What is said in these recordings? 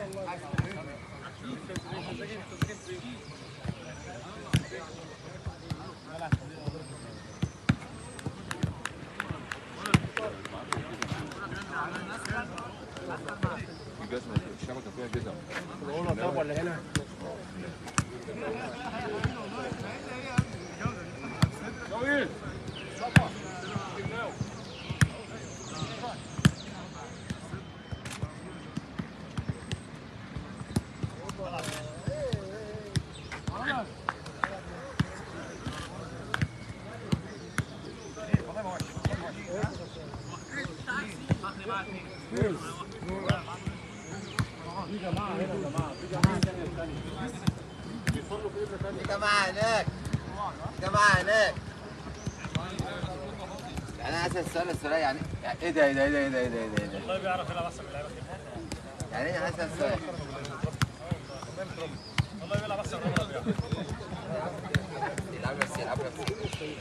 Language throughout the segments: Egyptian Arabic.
الجزمه الشبكه فيها جزم طب ولا هنا؟ في جماعة هناك في جماعة هناك يعني انا اسال السؤال السؤال يعني يعني ايه ده ايه ده ايه ده ايه ده ايه ده ايه ده والله بيعرف يلعب احسن من اللعيبه يعني ايه اسال السؤال والله بيلعب احسن من اللعيبه يلعب نفسي يلعب نفسي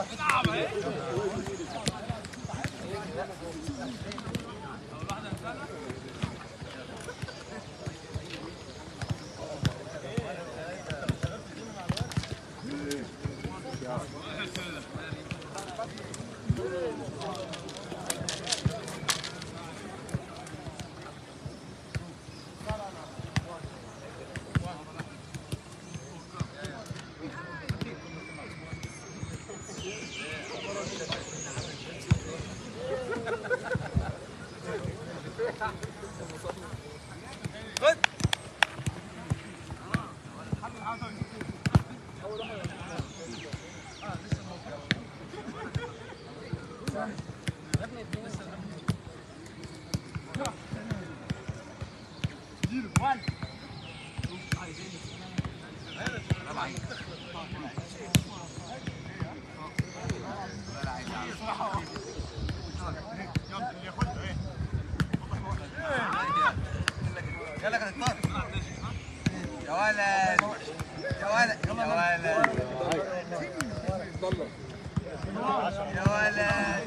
يلا يا دكتور يا ولد يا ولد يا ولد يا ولد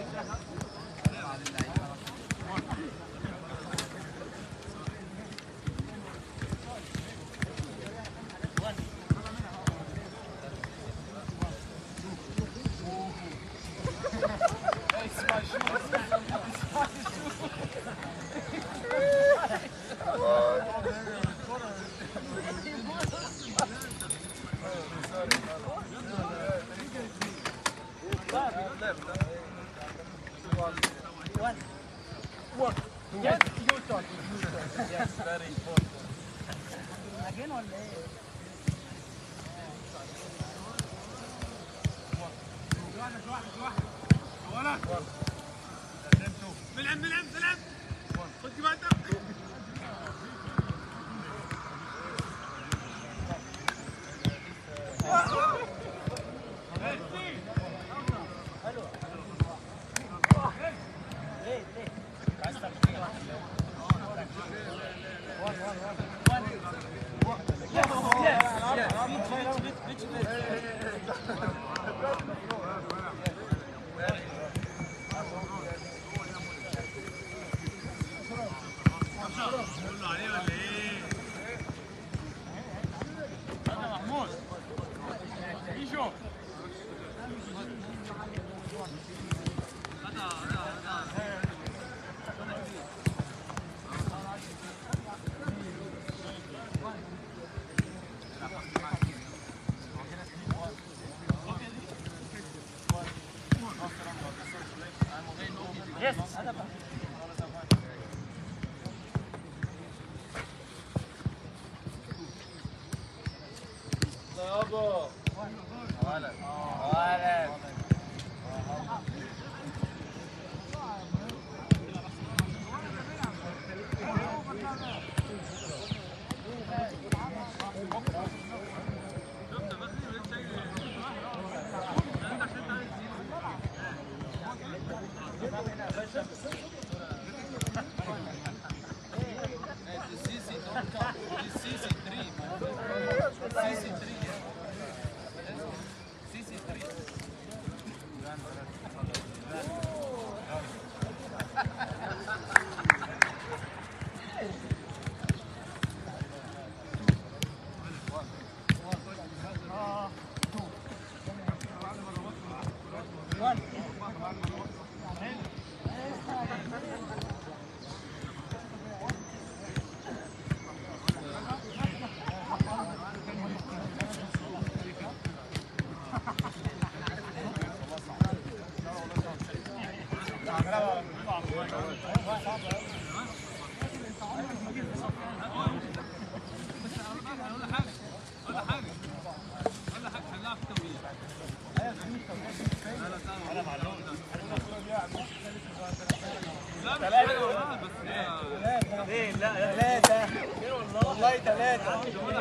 باقي ثلاثة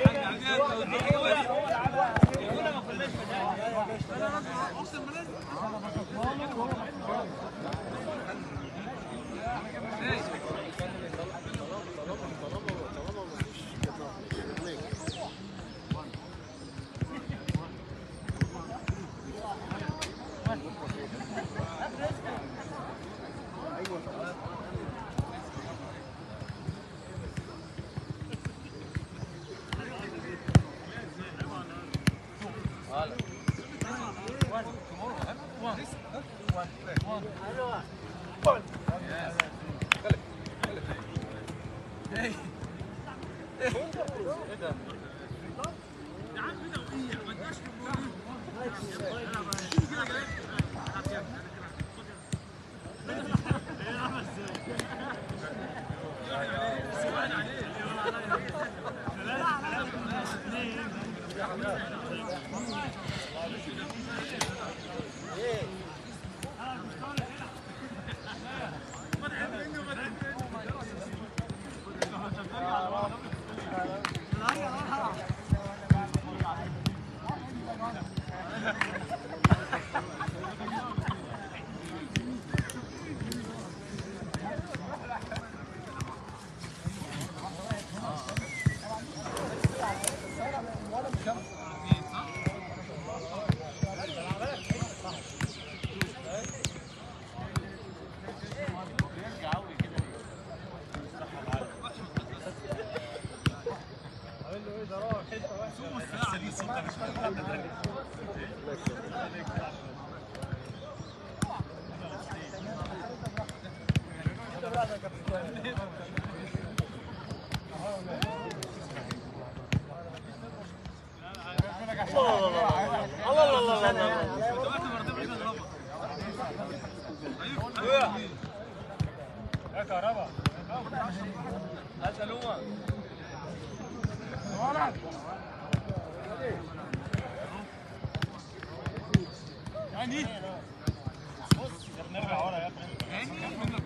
يا كهربا يعني بص نرجع ورا يا ابني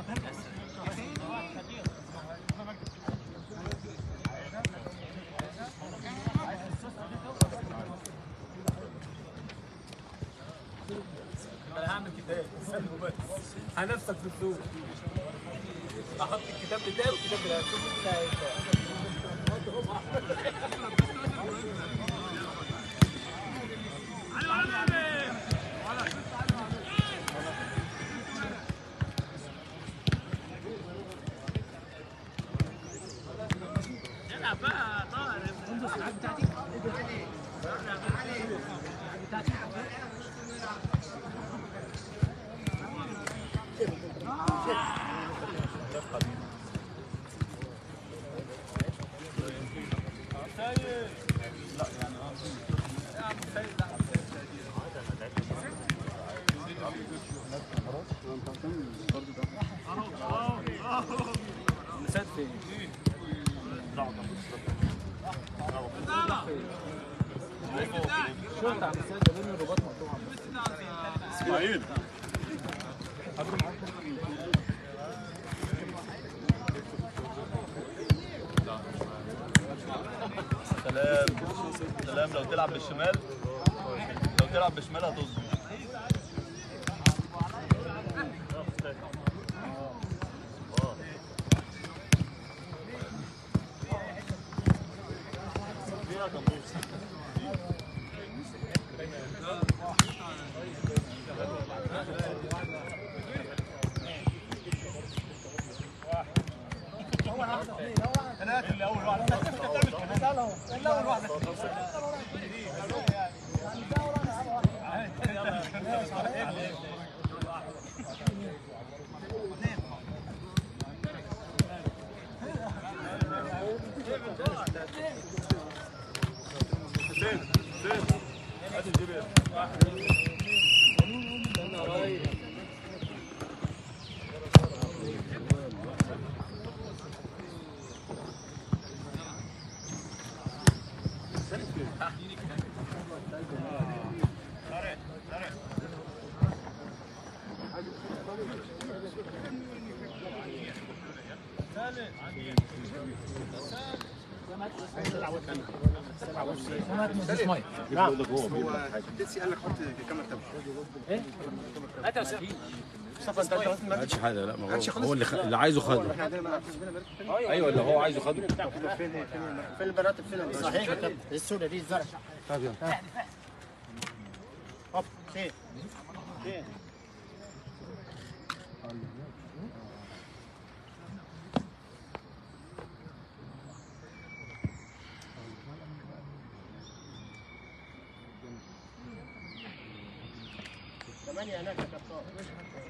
انا هعمل كتاب استنى بس هنفسك في السوق احط الكتاب بتاعي والكتاب بتاعي شوف مين اللي هيدفع مسات فين؟ شفت عم مسات ده بين الرباط مقطوع اسماعيل سلام سلام لو تلعب بالشمال لو تلعب بالشمال هتظبط اللي اول واحد اللي اول واحد حسين حسين هات الجبل هات يا استاذ ما عادش حاجه لا ما هو هو اللي, خ... اللي عايزه خده ايوه اللي هو عايزه خده فين البنات فين صحيح يا كابتن السوداء دي الزرع طب يلا هوب فين فين ثمانية هناك يا كابتن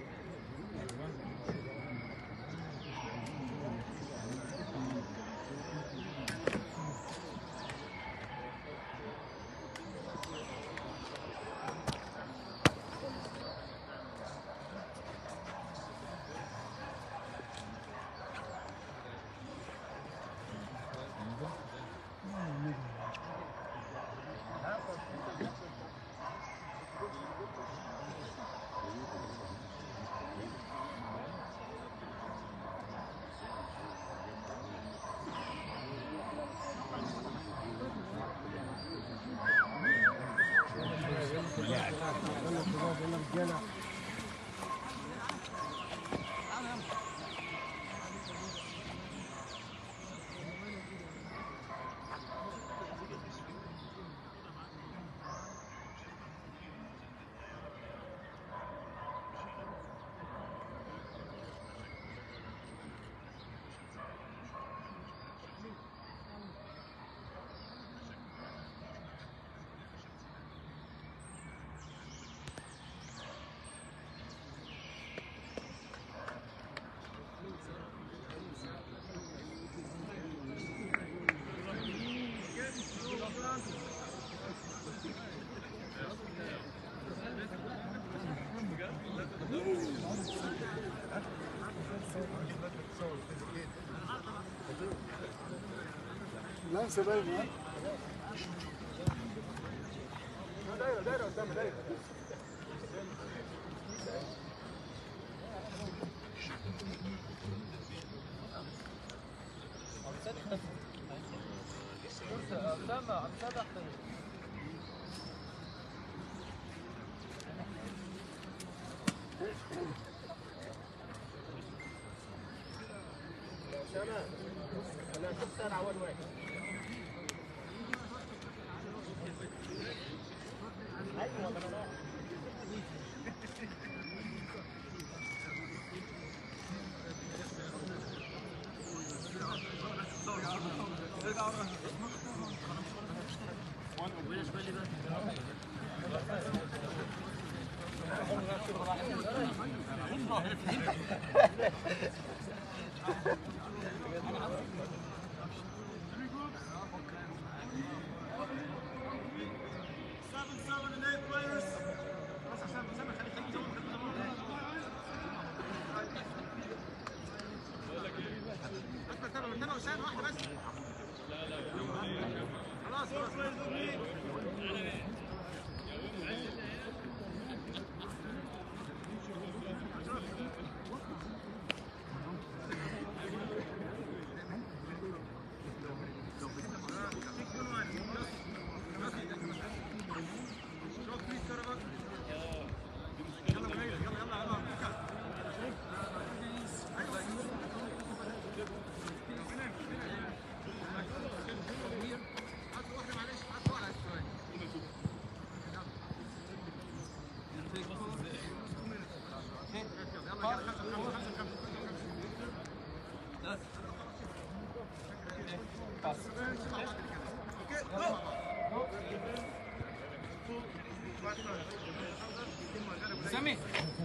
سامي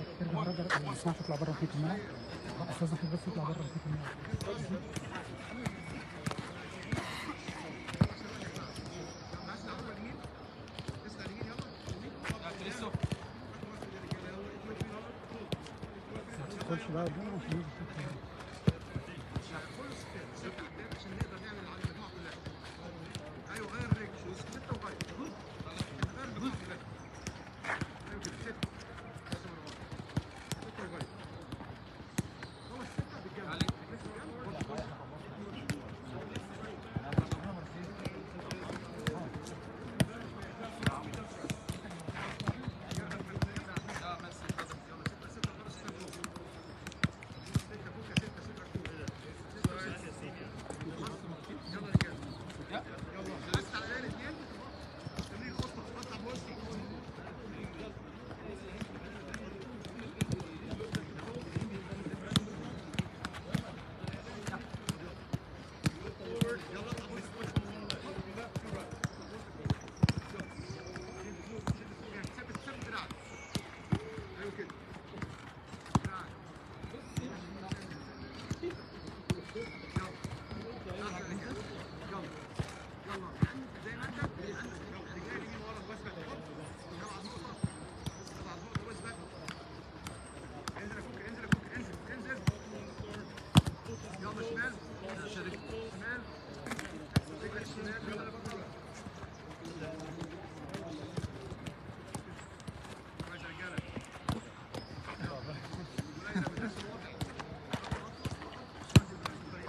اسمع تطلع بره في الملعب استاذ احمد بس يطلع بره في الملعب تدخلش بقى قدام عشان يجي في الكورة.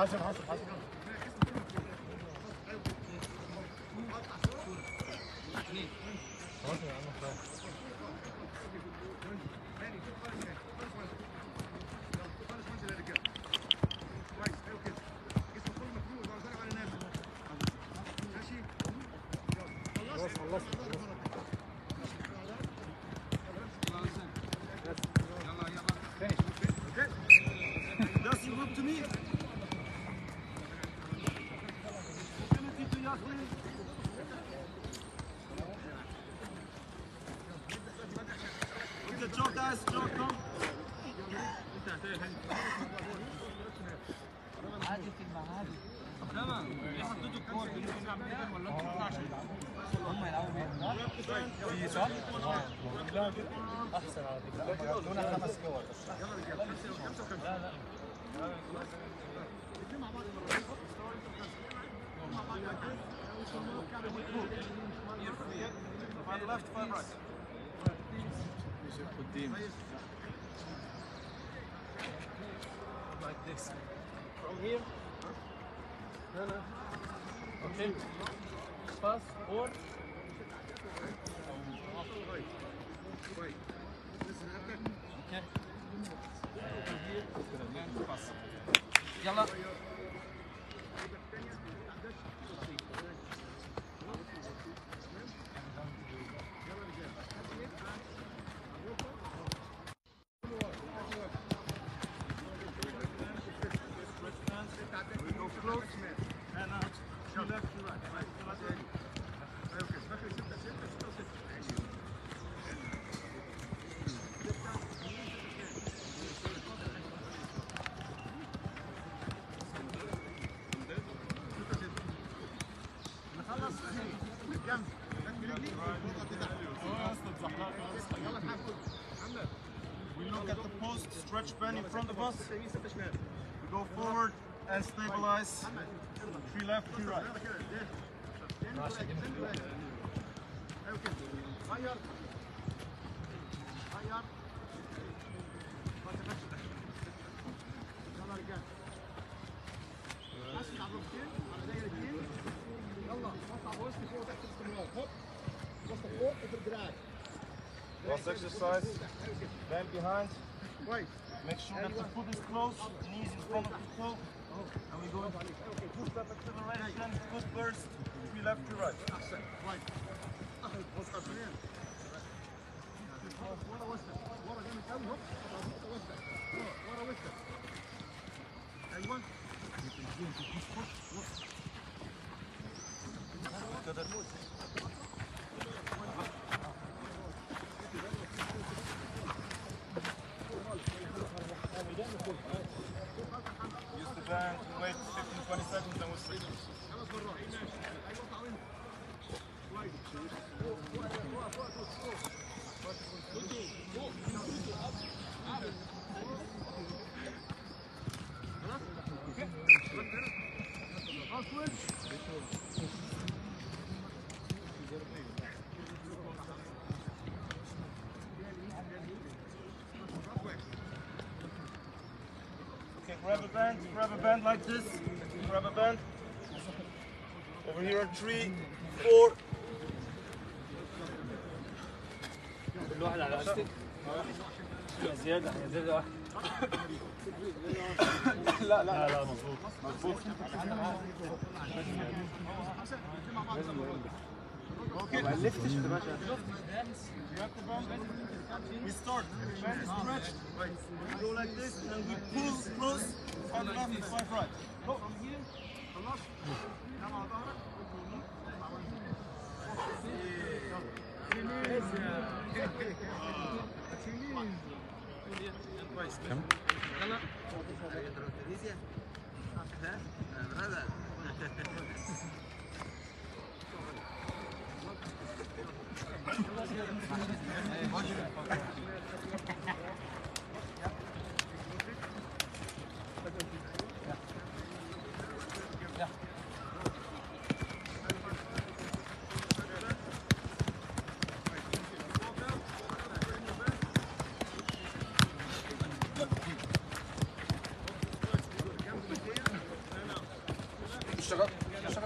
حسب حسب حسب يلا We look at the post stretch bend in front of us. We go forward and stabilize. Three left, three right. Last exercise. Bend behind. Make sure that the foot is close, knees in front of the toe. And we go into two step acceleration, foot burst, three left, three right. Use the band, wait 15, 20 seconds, then we'll switch. Okay, grab a band, grab a band like this. Grab a band. Over here, three, four. كل واحد على قدك زيادة زيادة واحد لا لا لا مظبوط مظبوط Okay. ما لفتش يا باشا. We start. Band is stretched. We go like this and we pull close. Five left and five right. Go. اشتغل اشتغل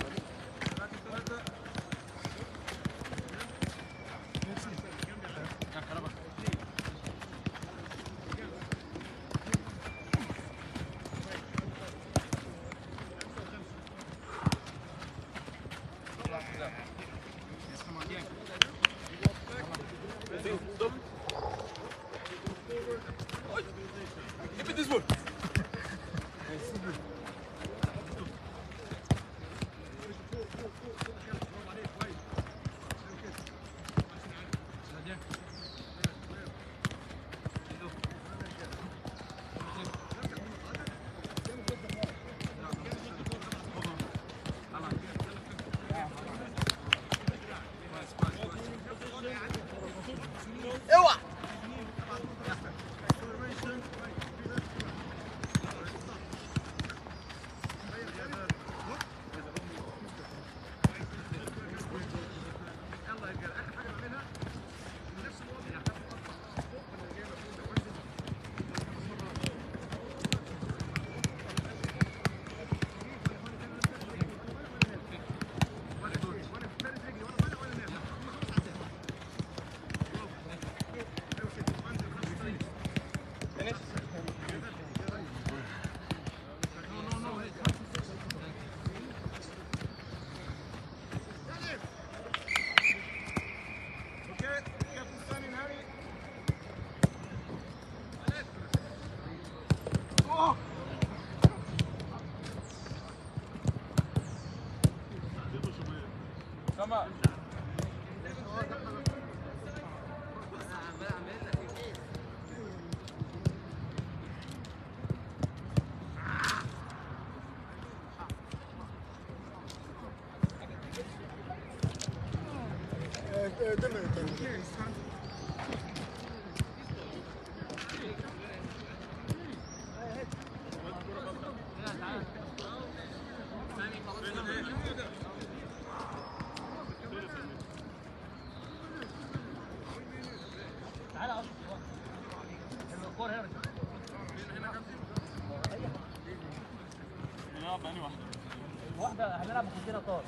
واحده هنلعب بخمسين طار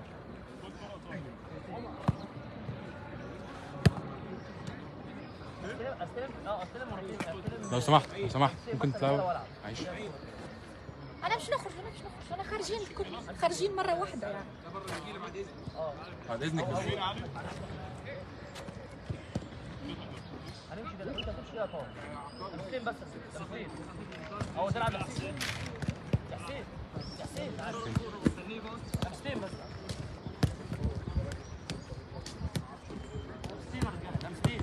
استلم اه استلم مرتين استلم لو سمحت لو سمحت ممكن تلعب معلش انا مش نخرج انا مش نخرج انا خارجين الكل خارجين مره واحده يعني بعد اذنك بس هنمشي دلوقتي انت هتمشي يا طار حسين بس حسين هو تلعب يا حسين يا حسين يا حسين تعال. يا حسين بس حسين يا رجاله ده حسين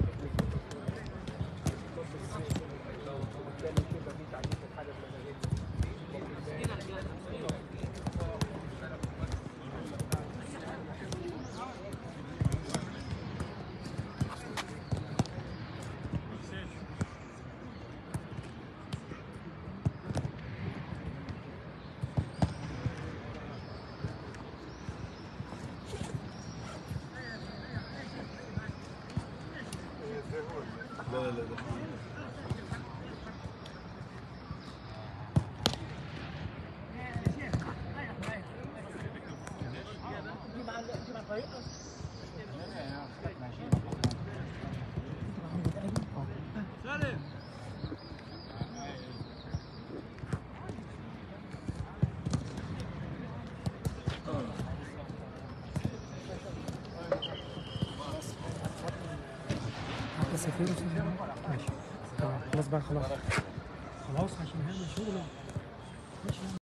لا لا لا حتى سفير ماشي خلاص بقى خلاص خلاص عشان هعمل شغل ماشي